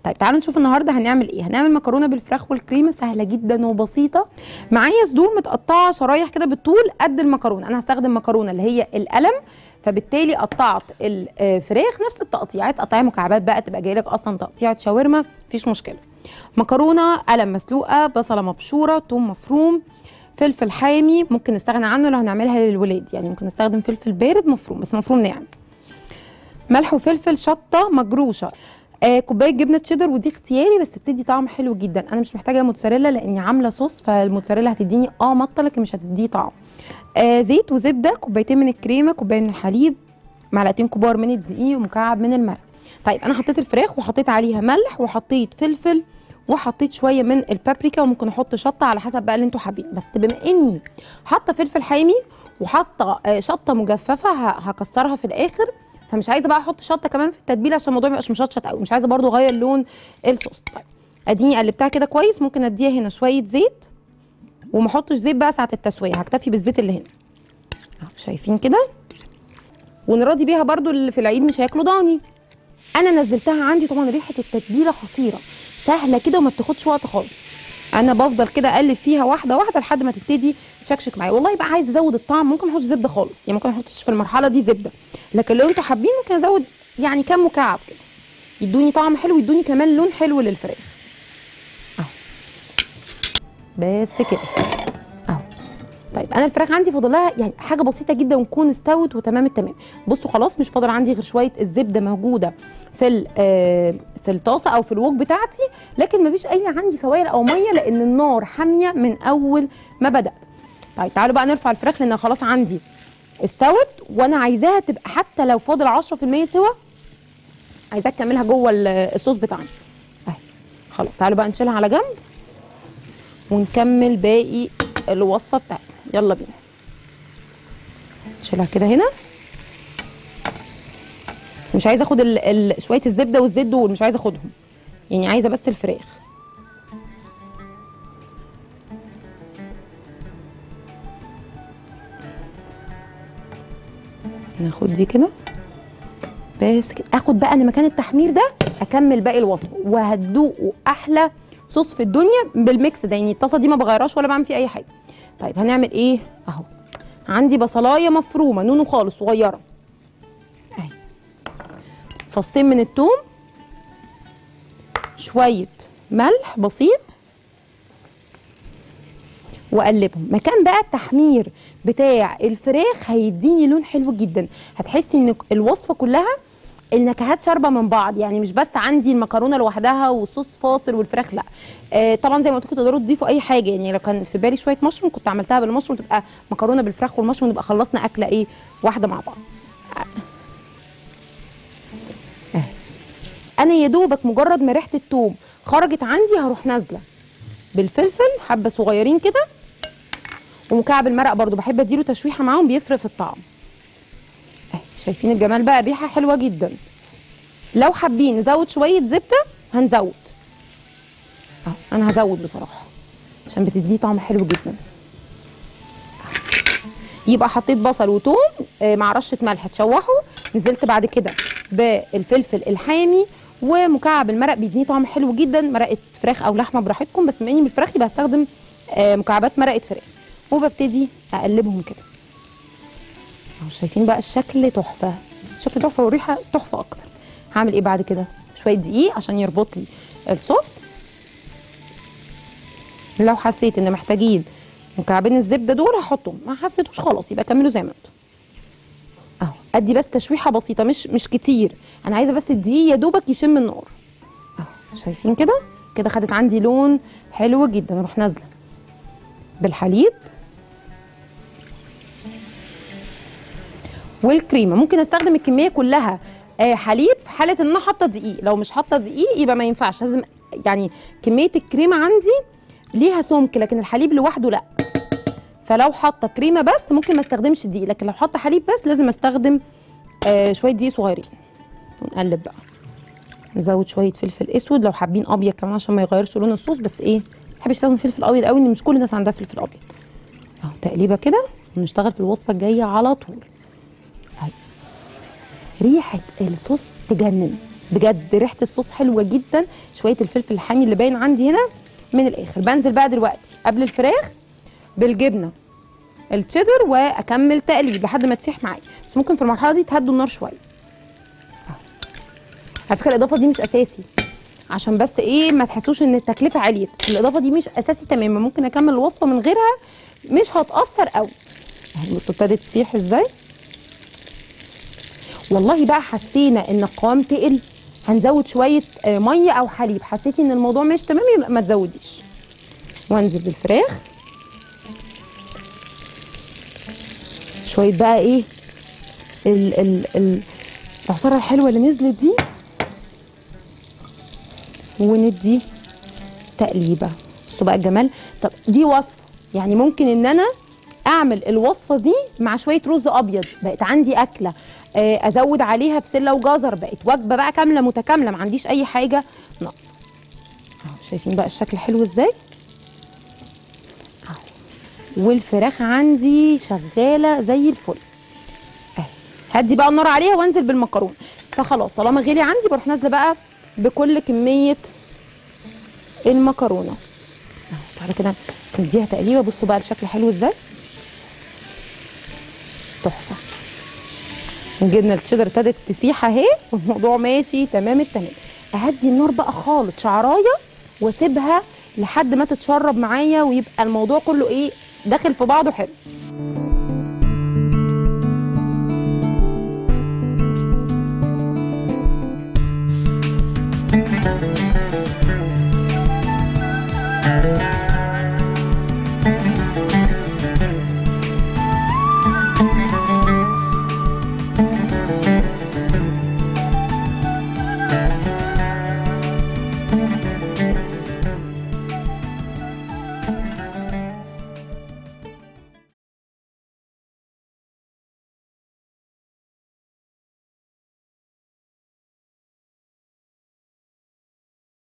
طيب تعالوا نشوف النهارده هنعمل ايه هنعمل مكرونه بالفراخ والكريمه سهله جدا وبسيطه معايا صدور متقطعه شرايح كده بالطول قد المكرونه انا هستخدم مكرونه اللي هي القلم فبالتالي قطعت الفراخ نفس التقطيع عايز تقطعي مكعبات بقى تبقى جايه لك اصلا تقطيعه شاورما مفيش مشكله مكرونه قلم مسلوقه بصله مبشوره ثوم مفروم فلفل حامي ممكن نستغنى عنه لو هنعملها للولاد يعني ممكن نستخدم فلفل بارد مفروم بس مفروم ناعم ملح وفلفل شطه مجروشه آه كوبايه جبنه تشيدر ودي اختياري بس بتدي طعم حلو جدا انا مش محتاجه موتزاريلا لاني عامله صوص فالموتزاريلا هتديني اه مطه لكن مش هتديه طعم آه زيت وزبده كوبايتين من الكريمه كوبايه من الحليب معلقتين كبار من الدقيق ومكعب من المرق طيب انا حطيت الفراخ وحطيت عليها ملح وحطيت فلفل وحطيت شويه من البابريكا وممكن احط شطه على حسب بقى اللي انتوا حابين بس بما اني حاطه فلفل حامي وحاطه آه شطه مجففه هكسرها في الاخر فمش عايزه بقى احط شطه كمان في التتبيله عشان الموضوع ما يبقاش مشطشط قوي مش عايزه برضو اغير لون الصوص طيب اديني قلبتها كده كويس ممكن اديها هنا شويه زيت وما احطش زيت بقى ساعه التسويه هكتفي بالزيت اللي هنا اهو شايفين كده ونراضي بيها برضو اللي في العيد مش هياكلوا ضاني انا نزلتها عندي طبعا ريحه التتبيله خطيره سهله كده وما بتاخدش وقت خالص انا بفضل كده اقلب فيها واحده واحده لحد ما تبتدي تشكشك معايا والله بقى عايز ازود الطعم ممكن ما احطش زبده خالص يعني ممكن ما احطش في المرحله دي زبده لكن لو انتوا حابين ممكن ازود يعني كام مكعب كده يدوني طعم حلو يدوني كمان لون حلو للفراخ اهو بس كده اهو طيب انا الفراخ عندي فاضل لها يعني حاجه بسيطه جدا ونكون استوت وتمام التمام بصوا خلاص مش فاضل عندي غير شويه الزبده موجوده في في الطاسه او في الوك بتاعتي لكن مفيش اي عندي سوائل او ميه لان النار حاميه من اول ما بدات طيب تعالوا بقى نرفع الفراخ لانها خلاص عندي استوت وانا عايزاها تبقى حتى لو فاضل 10% سوا عايزاها تكملها جوه الصوص بتاعنا اهي خلاص تعالوا بقى نشيلها على جنب ونكمل باقي الوصفه بتاعتنا يلا بينا نشيلها كده هنا بس مش عايزه اخد ال ال شويه الزبده والزيت دول مش عايزه اخدهم يعني عايزه بس الفراخ ناخد دي كده بس كده اخد بقى انا مكان التحمير ده اكمل باقي الوصفه وهتدوقوا احلى صوص في الدنيا بالميكس ده يعني الطاسه دي ما بغيرهاش ولا بعمل فيه اي حاجه طيب هنعمل ايه اهو عندي بصلايه مفرومه نونو خالص صغيره اهي فصين من الثوم شويه ملح بسيط واقلبهم مكان بقى التحمير بتاع الفراخ هيديني لون حلو جدا هتحسي ان الوصفه كلها النكهات شاربه من بعض يعني مش بس عندي المكرونه لوحدها والصوص فاصل والفراخ لا آه طبعا زي ما قلت لكم تقدروا تضيفوا اي حاجه يعني لو كان في بالي شويه مشروم كنت عملتها بالمشروم تبقى مكرونه بالفراخ والمشروم نبقى خلصنا اكله ايه واحده مع بعض آه. انا يا دوبك مجرد ما ريحه الثوم خرجت عندي هروح نازله بالفلفل حبه صغيرين كده ومكعب المرق برضو بحب اديله تشويحه معاهم بيفرق في الطعم اهي شايفين الجمال بقى الريحه حلوه جدا لو حابين نزود شويه زبده هنزود اهو انا هزود بصراحه عشان بتديه طعم حلو جدا يبقى حطيت بصل وتوم مع رشه ملح تشوحوا نزلت بعد كده بالفلفل الحامي ومكعب المرق بيديني طعم حلو جدا مرقه فراخ او لحمه براحتكم بس بما اني من الفراخ يبقى هستخدم مكعبات مرقه فراخ وببتدي اقلبهم كده اهو شايفين بقى الشكل تحفه الشكل تحفه والريحه تحفه اكتر هعمل ايه بعد كده شويه دقيق عشان يربط لي الصوص لو حسيت ان محتاجين مكعبين الزبده دول هحطهم ما حسيتوش خلاص يبقى كملوا زي ما انتم اهو ادي بس تشويحه بسيطه مش مش كتير انا عايزه بس الدقيق يا دوبك يشم النار اهو شايفين كده كده خدت عندي لون حلو جدا اروح نازله بالحليب والكريمه ممكن استخدم الكميه كلها آه حليب في حاله ان انا حاطه دقيق لو مش حاطه دقيق يبقى ما ينفعش لازم يعني كميه الكريمه عندي ليها سمك لكن الحليب لوحده لا فلو حاطه كريمه بس ممكن ما استخدمش دقيق لكن لو حاطه حليب بس لازم استخدم آه شويه دقيق صغيرين ونقلب بقى نزود شويه فلفل اسود لو حابين ابيض كمان عشان ما يغيرش لون الصوص بس ايه ما بحبش استخدم فلفل ابيض قوي ان مش كل الناس عندها فلفل ابيض اهو تقليبه كده ونشتغل في الوصفه الجايه على طول هاي. ريحه الصوص تجنن بجد ريحه الصوص حلوه جدا شويه الفلفل الحامي اللي باين عندي هنا من الاخر بنزل بقى دلوقتي قبل الفراخ بالجبنه التشيدر واكمل تقليب لحد ما تسيح معايا بس ممكن في المرحله دي تهدوا النار شويه أهو. على فكره الاضافه دي مش اساسي عشان بس ايه ما تحسوش ان التكلفه عليت الاضافه دي مش اساسي تماما ممكن اكمل الوصفه من غيرها مش هتاثر قوي اهي بصوا ابتدت تسيح ازاي والله بقى حسينا ان القوام تقل هنزود شويه آه، ميه او حليب حسيتي ان الموضوع مش تمام يبقى ما تزوديش وانزل بالفراخ شويه بقى ايه ال ال ال العصاره الحلوه اللي نزلت دي وندي تقليبه بصوا بقى الجمال طب دي وصفه يعني ممكن ان انا اعمل الوصفه دي مع شويه رز ابيض بقت عندي اكله آه، ازود عليها بسله وجزر بقت وجبه بقى كامله متكامله ما عنديش اي حاجه ناقصه اهو شايفين بقى الشكل حلو ازاي اهو والفراخ عندي شغاله زي الفل اهي هدي بقى النار عليها وانزل بالمكرونه فخلاص طالما غلي عندي بروح نازله بقى بكل كميه المكرونه اهو تعالى كده نديها تقليبه بصوا بقى الشكل حلو ازاي تحفه الجبنه التشيدر ابتدت تسيح اهي والموضوع ماشي تمام التمام اهدي النار بقى خالص شعرايه واسيبها لحد ما تتشرب معايا ويبقى الموضوع كله ايه داخل في بعضه حلو